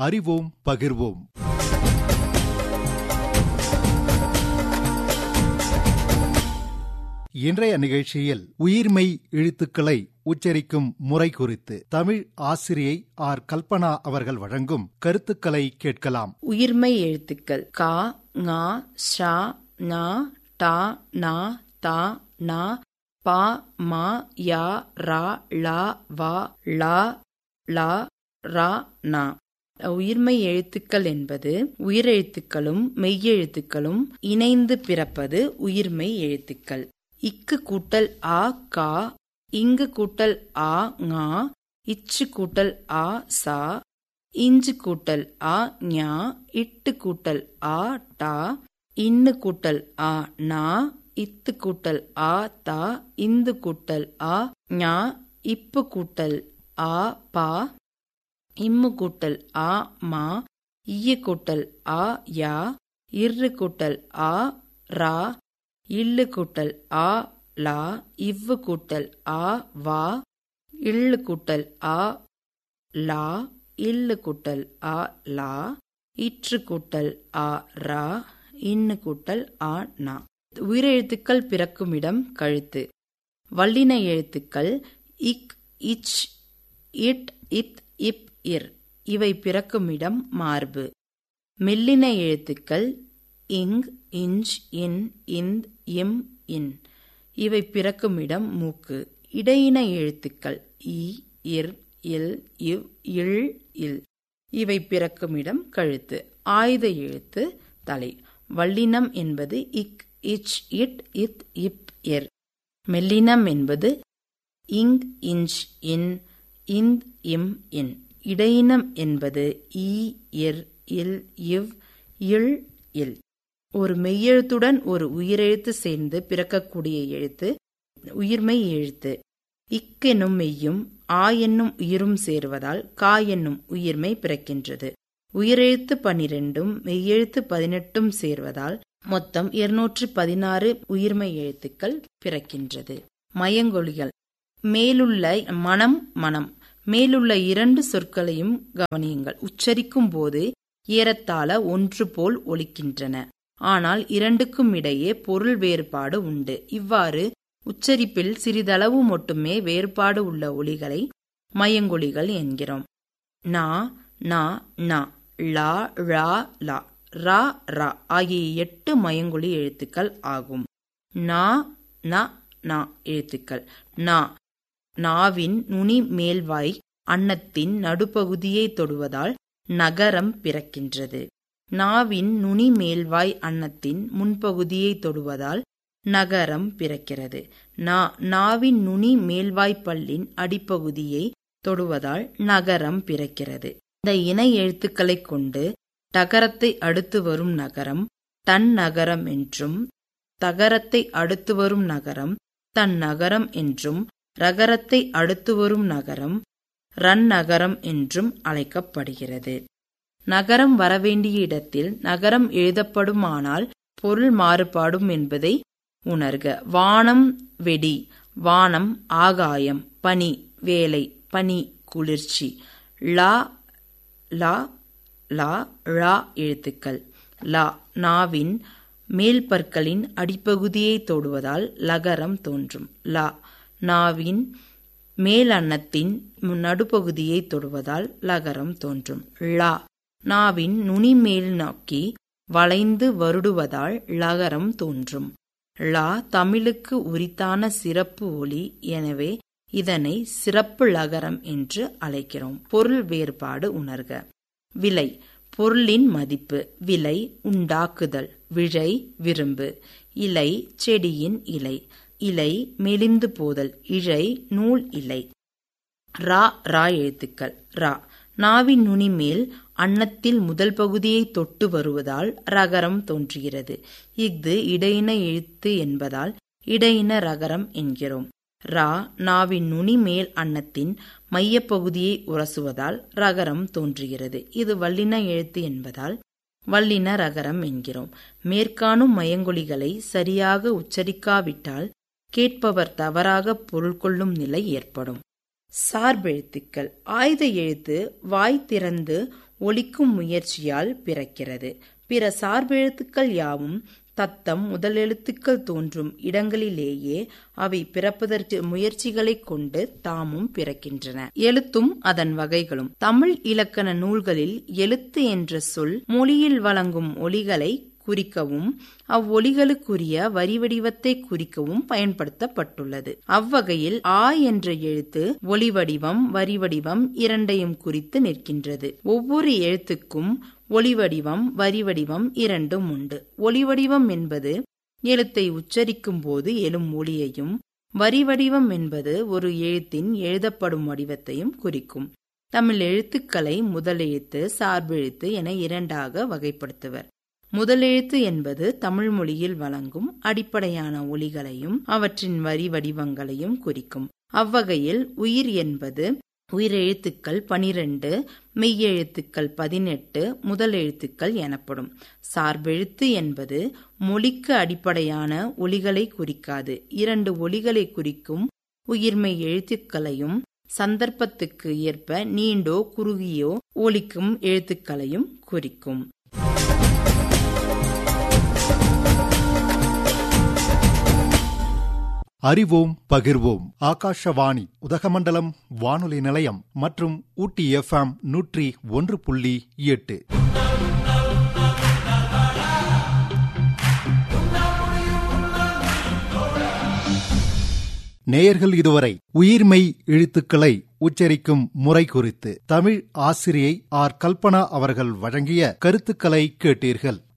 அறிவோம் பகிர்வோம் இன்றைய நிகழ்ச்சியில் உயிர்மெய் எழுத்துக்களை உச்சரிக்கும் முறை குறித்து தமிழ் ஆசிரியை ஆர் கல்பனா அவர்கள் வழங்கும் கருத்துக்களை கேட்கலாம் உயிர்மெய் எழுத்துக்கள் கா ஙா ஷா நா டா நா தா நா பா மா யா ரா லா வா லா லா ரா நா உயிர்மெய் எழுத்துக்கள் என்பது உயிரெழுத்துக்களும் மெய்யெழுத்துக்களும் இணைந்து பிறப்பது உயிர்மெய் எழுத்துக்கள் இக்கு கூட்டல் ஆ கா இங்கு கூட்டல் ஆ ஙா இச்சு கூட்டல் ஆ சா இஞ்சு கூட்டல் ஆ ஞா இட்டு கூட்டல் ஆ டா இன்னு கூட்டல் ஆ நா இத்து கூட்டல் ஆ தா இந்து கூட்டல் ஆ ஞா இப்பு கூட்டல் ஆ பா இம்மு கூட்டல் ஆ மா ஈய கூட்டல் ஆ யா இர்ரு கூட்டல் ஆ ரா இல்லு கூட்டல் ஆ லா இவ்வு கூட்டல் ஆ வா இள்ளு கூட்டல் ஆ லா இல்லு கூட்டல் ஆ லா இற்று கூட்டல் ஆ ரா இன்னு கூட்டல் ஆ நா உயிரெழுத்துக்கள் பிறக்கும் இடம் கழுத்து வல்லின எழுத்துக்கள் இக் இச் இட் இத் இப் இர் இவை பிறக்கும் இடம் மார்பு மெல்லின எழுத்துக்கள் இங் இஞ்ச் இன் இந்த் இம் இன் இவை பிறக்கும் இடம் மூக்கு இடையின எழுத்துக்கள் இ இர் இல் இவ் இல் இல் இவை பிறக்கும் இடம் கழுத்து ஆயுத எழுத்து தலை வல்லினம் என்பது இக் இச் இட் இத் இப் இர் மெல்லினம் என்பது இங் இஞ்ச் இன் இந்த் இம் இன் இடையினம் என்பது ஈ இர் இல் இவ் இல் இல் ஒரு மெய்யெழுத்துடன் ஒரு உயிரெழுத்து சேர்ந்து பிறக்கக்கூடிய எழுத்து உயிர்மெய் எழுத்து இக் என்னும் மெய்யும் ஆ என்னும் உயிரும் சேர்வதால் கா என்னும் உயிர்மை பிறக்கின்றது உயிரெழுத்து பனிரெண்டும் மெய்யெழுத்து பதினெட்டும் சேர்வதால் மொத்தம் இருநூற்று பதினாறு உயிர்மை எழுத்துக்கள் பிறக்கின்றது மயங்கொலிகள் மேலுள்ள மனம் மனம் மேலுள்ள இரண்டு சொற்களையும் கவனியுங்கள் உச்சரிக்கும் போது ஏறத்தாழ ஒன்று போல் ஒலிக்கின்றன ஆனால் இரண்டுக்கும் இடையே பொருள் வேறுபாடு உண்டு இவ்வாறு உச்சரிப்பில் சிறிதளவு மட்டுமே வேறுபாடு உள்ள ஒலிகளை மயங்கொலிகள் என்கிறோம் நா நா நா லா ழா லா ரா ரா ஆகிய எட்டு மயங்கொலி எழுத்துக்கள் ஆகும் நா ந நா எழுத்துக்கள் நா நாவின் நுனி மேல்வாய் அன்னத்தின் நடுப்பகுதியை தொடுவதால் நகரம் பிறக்கின்றது நாவின் நுனி மேல்வாய் அன்னத்தின் முன்பகுதியை தொடுவதால் நகரம் பிறக்கிறது நா நாவின் நுனி மேல்வாய் பல்லின் அடிப்பகுதியை தொடுவதால் நகரம் பிறக்கிறது இந்த இணை எழுத்துக்களைக் கொண்டு டகரத்தை அடுத்து வரும் நகரம் தன் நகரம் என்றும் தகரத்தை அடுத்து வரும் நகரம் தன் நகரம் என்றும் ரகரத்தை அடுத்து வரும் நகரம் ரன் நகரம் என்றும் அழைக்கப்படுகிறது நகரம் வரவேண்டிய இடத்தில் நகரம் எழுதப்படுமானால் பொருள் மாறுபாடும் என்பதை உணர்க வானம் வெடி வானம் ஆகாயம் பனி வேலை பனி குளிர்ச்சி லா லா லா ழா எழுத்துக்கள் லா நாவின் மேல் பற்களின் அடிப்பகுதியை தொடுவதால் லகரம் தோன்றும் லா நாவின் மேல் அன்னத்தின் நடுப்பகுதியை தொடுவதால் லகரம் தோன்றும் லா நாவின் நுனி மேல் நோக்கி வளைந்து வருடுவதால் லகரம் தோன்றும் லா தமிழுக்கு உரித்தான சிறப்பு ஒலி எனவே இதனை சிறப்பு லகரம் என்று அழைக்கிறோம் பொருள் வேறுபாடு உணர்க விலை பொருளின் மதிப்பு விலை உண்டாக்குதல் விழை விரும்பு இலை செடியின் இலை இலை மெலிந்து போதல் இழை நூல் இலை ரா ரா எழுத்துக்கள் ரா நாவின் நுனி மேல் அன்னத்தில் முதல் பகுதியை தொட்டு வருவதால் ரகரம் தோன்றுகிறது இஃது இடையின எழுத்து என்பதால் இடையின ரகரம் என்கிறோம் ரா நாவின் நுனி மேல் அன்னத்தின் மையப்பகுதியை உரசுவதால் ரகரம் தோன்றுகிறது இது வல்லின எழுத்து என்பதால் வல்லின ரகரம் என்கிறோம் மேற்காணும் மயங்கொலிகளை சரியாக உச்சரிக்காவிட்டால் கேட்பவர் தவறாக பொருள் கொள்ளும் நிலை ஏற்படும் சார்பெழுத்துக்கள் ஆயுத எழுத்து வாய் திறந்து ஒலிக்கும் முயற்சியால் பிறக்கிறது பிற சார்பெழுத்துக்கள் யாவும் தத்தம் முதலெழுத்துக்கள் தோன்றும் இடங்களிலேயே அவை பிறப்பதற்கு முயற்சிகளைக் கொண்டு தாமும் பிறக்கின்றன எழுத்தும் அதன் வகைகளும் தமிழ் இலக்கண நூல்களில் எழுத்து என்ற சொல் மொழியில் வழங்கும் ஒலிகளை குறிக்கவும் அவ்வொலிகளுக்குரிய வரி வடிவத்தை குறிக்கவும் பயன்படுத்தப்பட்டுள்ளது அவ்வகையில் ஆ என்ற எழுத்து ஒலி வடிவம் வரி வடிவம் இரண்டையும் குறித்து நிற்கின்றது ஒவ்வொரு எழுத்துக்கும் ஒலி வடிவம் வரி வடிவம் இரண்டும் உண்டு ஒலி வடிவம் என்பது எழுத்தை உச்சரிக்கும் போது எழும் ஒலியையும் வரி வடிவம் என்பது ஒரு எழுத்தின் எழுதப்படும் வடிவத்தையும் குறிக்கும் தமிழ் எழுத்துக்களை முதலெழுத்து சார்பெழுத்து என இரண்டாக வகைப்படுத்துவர் முதலெழுத்து என்பது தமிழ் மொழியில் வழங்கும் அடிப்படையான ஒலிகளையும் அவற்றின் வரி வடிவங்களையும் குறிக்கும் அவ்வகையில் உயிர் என்பது உயிரெழுத்துக்கள் பனிரெண்டு மெய்யெழுத்துக்கள் பதினெட்டு முதல் எழுத்துக்கள் எனப்படும் சார்பெழுத்து என்பது மொழிக்கு அடிப்படையான ஒலிகளை குறிக்காது இரண்டு ஒலிகளை குறிக்கும் உயிர்மெய் எழுத்துக்களையும் சந்தர்ப்பத்துக்கு ஏற்ப நீண்டோ குறுகியோ ஒலிக்கும் எழுத்துக்களையும் குறிக்கும் அறிவோம் பகிர்வோம் ஆகாஷவாணி உதகமண்டலம் வானொலி நிலையம் மற்றும் ஊட்டி எஃப்எம் நூற்றி ஒன்று புள்ளி எட்டு நேயர்கள் இதுவரை உயிர்மெய் எழுத்துக்களை உச்சரிக்கும் முறை குறித்து தமிழ் ஆசிரியை ஆர் கல்பனா அவர்கள் வழங்கிய கருத்துக்களை கேட்டீர்கள்